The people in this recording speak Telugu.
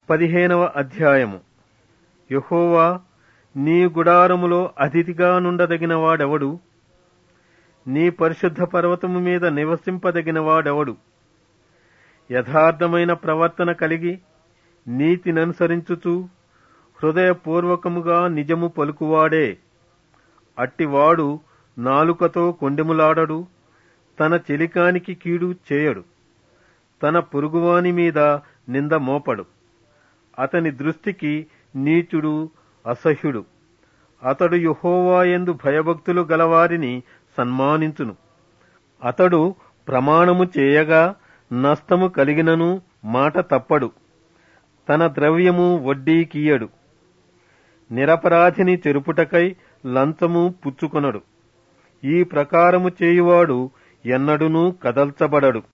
పదిహేనవ అధ్యాయము యెహోవా నీ గుడారములో అతిథిగా నుండదగిన వాడెవడు నీ పరిశుద్ధ పర్వతము మీద నివసింపదగిన వాడెవడు యథార్థమైన ప్రవర్తన కలిగి నీతిననుసరించుచు హృదయపూర్వకముగా నిజము పలుకువాడే అట్టివాడు నాలుకతో కొండెములాడడు తన చెలికానికి కీడు చేయడు తన పొరుగువాని మీద నింద మోపడు అతని దృష్టికి నీచుడు అసహ్యుడు అతడు యెహోవాయందు భయభక్తులు గలవారిని సన్మానించును అతడు ప్రమాణము చేయగా నష్టము కలిగినను మాట తప్పడు తన ద్రవ్యము వడ్డీకియడు నిరపరాధిని చెరుపుటకై లంచము పుచ్చుకొనడు ఈ ప్రకారము చేయువాడు ఎన్నడునూ కదల్చబడడు